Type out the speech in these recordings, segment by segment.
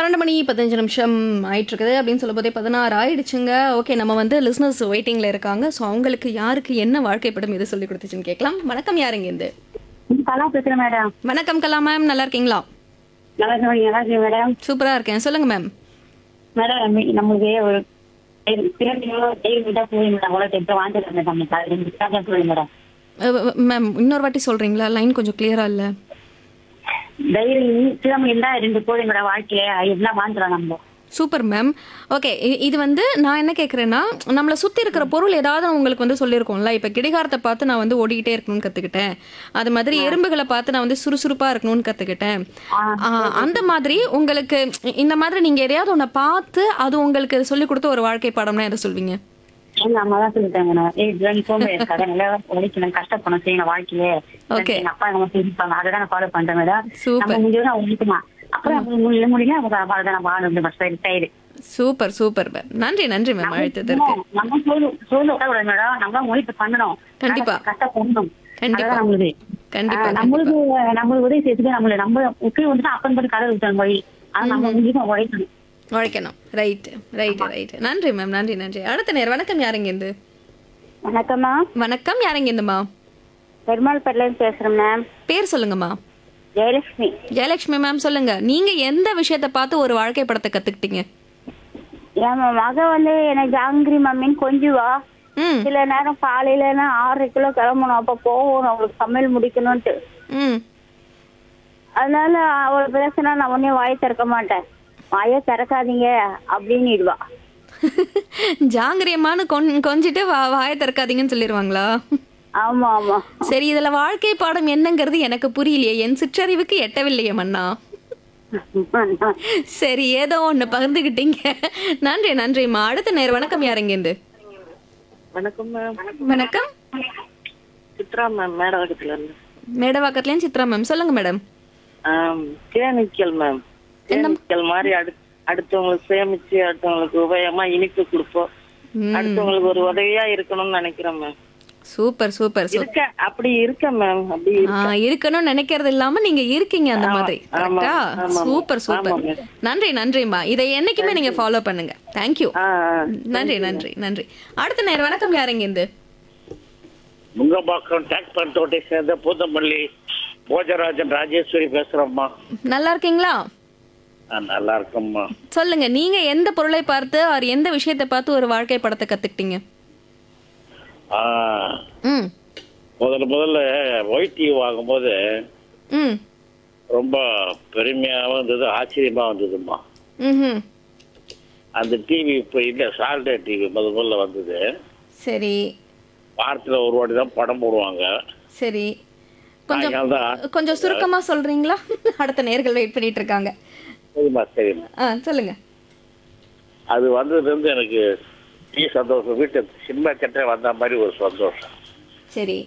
பன்னெண்டு மணி பதினஞ்சு நிமிஷம் ஆயிட்டு இருக்குது அப்படின்னு சொல்லும் போதே பதினாறு ஆயிடுச்சுங்க ஓகே நம்ம வந்து லிஸ்னர்ஸ் வெயிட்டிங்ல இருக்காங்க ஸோ அவங்களுக்கு யாருக்கு என்ன வாழ்க்கை படம் எது சொல்லி கொடுத்துச்சுன்னு கேட்கலாம் வணக்கம் யாருங்க இருந்து கலா பேசுறேன் மேடம் வணக்கம் கலா மேம் நல்லா இருக்கீங்களா நல்லா இருக்கீங்க நல்லா இருக்கீங்க மேடம் சூப்பரா இருக்கேன் சொல்லுங்க மேம் மேடம் நம்ம- நம்மளுக்கு ஒரு பிறந்தோ தெய்வம் விட்டா போய் மேடம் அவ்வளோ தெரிஞ்சு வாழ்ந்துருக்கேன் மேடம் நம்ம ரெண்டு விட்டாங்க போய் மேடம் மேம் இன்னொரு வாட்டி சொல்றீங்களா லைன் கொஞ்சம் கிளியரா இல்ல தைரியம் சிரமம் இருந்தா ரெண்டு கோழி மேடம் வாழ்க்கையில எல்லாம் வாழ்ந்துடும் நம்ம சூப்பர் மேம் ஓகே இது வந்து நான் என்ன கேட்குறேன்னா நம்மளை சுற்றி இருக்கிற பொருள் ஏதாவது உங்களுக்கு வந்து சொல்லியிருக்கோம்ல இப்போ கிடிகாரத்தை பார்த்து நான் வந்து ஓடிக்கிட்டே இருக்கணும்னு கற்றுக்கிட்டேன் அது மாதிரி எறும்புகளை பார்த்து நான் வந்து சுறுசுறுப்பாக இருக்கணும்னு கற்றுக்கிட்டேன் அந்த மாதிரி உங்களுக்கு இந்த மாதிரி நீங்கள் எதையாவது ஒன்றை பார்த்து அது உங்களுக்கு சொல்லி கொடுத்த ஒரு வாழ்க்கை பாடம்னா எதை சொல்வீங்க எங்க அம்மா தான் சொல்லிட்டாங்க மேடம் ஏய் நீ போக இருக்காத நல்லா உழைக்கணும் கஷ்டப்படணும் செய்யணும் வாழ்க்கையில Okay. எங்க அப்பா எங்க தெரிவிப்பாங்க அதை தான் ஃபாலோ பண்றேன் மேடம் Super. நம்ம முடிஞ்சவரை உழைக்குமா அப்புறம் நம்ம முடியல முடியல அவங்க அவ்வளவுதான் நம்ம வாழ வந்து சரி சரி சூப்பர் சூப்பர் மேம் நன்றி நன்றி மேம் அழுத்தத்திற்கு நம்ம சோறு சோறு உட்கார மேடம் நம்ம முயற்சி பண்ணணும் கண்டிப்பா. கஷ்டப்படணும் கண்டிப்பா. அதுதான் நம்மளுது கண்டிப்பா ஆஹ் நம்மளுக்கு நம்மளுக்கு உதவி செய்யறதுக்கு நம்மள நம்ம உப்பி வந்துட்டு அப்பன் பண்ணி கடை விட்டாங்க வழி ஆனா நம்ம முடிஞ்சு உழைக்கணும் உழைக்கணும் ரைட் ரைட் ரைட் நன்றி மேம் நன்றி நன்றி அடுத்த நேரம் வணக்கம் யாருங்க இருந்து வணக்கம்மா வணக்கம் யாருங்க இருந்துமா பெருமாள் பட்டிலேருந்து பேசுறேன் மேம் பேர் சொல்லுங்கம்மா ஜெயலட்சுமி ஜெயலட்சுமி மேம் சொல்லுங்க நீங்க எந்த விஷயத்தை பார்த்து ஒரு வாழ்க்கை படத்தை கத்துக்கிட்டீங்க என் மக வந்து எனக்கு ஜாங்கிரி மம்மின்னு கொஞ்சுவா ம் சில நேரம் காலையிலனா ஆறரை கிலோ கிளம்பணும் அப்ப போகணும் அவளுக்கு சமையல் முடிக்கணும்ட்டு ம் அதனால அவளை பேசினா நான் உடனே வாயை திறக்க மாட்டேன் வாயை திறக்காதீங்க அப்படின்னுடுவா ஜாங்கிரியமான கொன் கொஞ்சிட்டு வா வாயை திறக்காதீங்கன்னு சொல்லிடுவாங்களா ஆமா ஆமா சரி இதுல வாழ்க்கை பாடம் என்னங்கிறது எனக்கு புரியலையே என் சிற்றறிவுக்கு எட்டவில்லையே மன்னா சரி ஏதோ ஒண்ணு பகிர்ந்துக்கிட்டீங்க நன்றி நன்றிம்மா அடுத்த நேரம் வணக்கம் யாருங்க இருந்து வணக்கம் மேம் வணக்கம் சித்ரா மேம் மேடவாக்கத்துல இருந்து மேடவாக்கத்துலேயும் சித்ரா மேம் சொல்லுங்க மேடம் ஆம், தேனீக்கள் மேம் தேனீக்கள் மாதிரி அடு அடுத்தவங்களுக்கு சேமிச்சு அடுத்தவங்களுக்கு உபயோகமா இனிப்பு கொடுப்போம் அடுத்தவங்களுக்கு ஒரு உதவியா இருக்கணும்னு நினைக்கிறேன் மேம் சூப்பர் சூப்பர் சூப்பர் இருக்க அப்படி இருக்க மேம் அப்படி ஆ, இருக்கணும்னு நினைக்கிறது இல்லாம நீங்க இருக்கீங்க அந்த மாதிரி ஆமா, கரெக்டா ஆமா, சூப்பர் சூப்பர் ஆமா, madam. நன்றி நன்றிம்மா இதை என்னைக்குமே நீங்க ஃபாலோ பண்ணுங்க தேங்க்யூ ஆ, ஆ. நன்றி நன்றி நன்றி அடுத்த நேரம் வணக்கம் யாருங்க இருந்து முங்கம்பாக்கம் டேக் பண்றோட்டை சேர்ந்த பூந்தமல்லி போஜராஜன் ராஜேஸ்வரி பேசுறேம்மா நல்லா இருக்கீங்களா நான் நல்லா இருக்கேம்மா சொல்லுங்க நீங்க எந்த பொருளை பார்த்து அவர் எந்த விஷயத்தை பார்த்து ஒரு வாழ்க்கை படத்தை கத்துக்கிட்டீங்க ஆ, ம் முதல்ல முதல்ல ஒயிட் டிவி வாங்கும்போது ம் ரொம்ப பெருமையாகவும் இருந்தது ஆச்சரியமா வந்ததும்மா ம் அந்த டிவி இப்போ இல்லை சால்டே டிவி முத முதல்ல வந்தது சரி வாரத்தில் ஒரு வாட்டி தான் படம் போடுவாங்க சரி கொஞ்சம் சாயங்காலம் தான் கொஞ்சம் சுருக்கமா சொல்றீங்களா அடுத்த நேர்கள் வெயிட் பண்ணிட்டு இருக்காங்க சரிம்மா சரிம்மா ஆ சொல்லுங்க அது வந்ததுலேருந்து எனக்கு டீ சந்தோஷம் வீட்டு சினிமா கட்டே வந்த மாதிரி ஒரு சந்தோஷம் சரி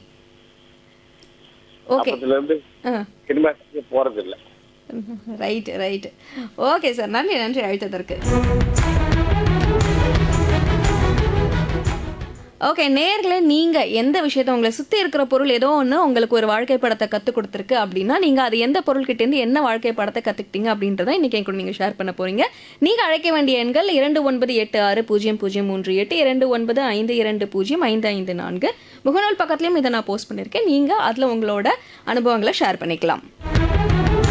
ஓகே அப்பத்துலேருந்து ஆ சினிமா போகிறதில்ல ரைட் ரைட் ஓகே சார் நன்றி நன்றி அழைத்ததற்கு ஓகே நேர்களே நீங்க எந்த விஷயத்த உங்களை சுத்தி இருக்கிற பொருள் ஏதோ ஒன்று உங்களுக்கு ஒரு வாழ்க்கை படத்தை கற்றுக் கொடுத்துருக்கு அப்படின்னா நீங்க அது எந்த பொருள்கிட்டேருந்து என்ன வாழ்க்கை படத்தை கத்துக்கிட்டீங்க அப்படின்றத இன்னைக்கு என் கூட நீங்க ஷேர் பண்ண போறீங்க நீங்க அழைக்க வேண்டிய எண்கள் இரண்டு ஒன்பது எட்டு ஆறு பூஜ்ஜியம் பூஜ்ஜியம் மூன்று எட்டு இரண்டு ஒன்பது ஐந்து இரண்டு பூஜ்ஜியம் ஐந்து ஐந்து நான்கு முகநூல் பக்கத்துலயும் இதை நான் போஸ்ட் பண்ணியிருக்கேன் நீங்க அதுல உங்களோட அனுபவங்களை ஷேர் பண்ணிக்கலாம்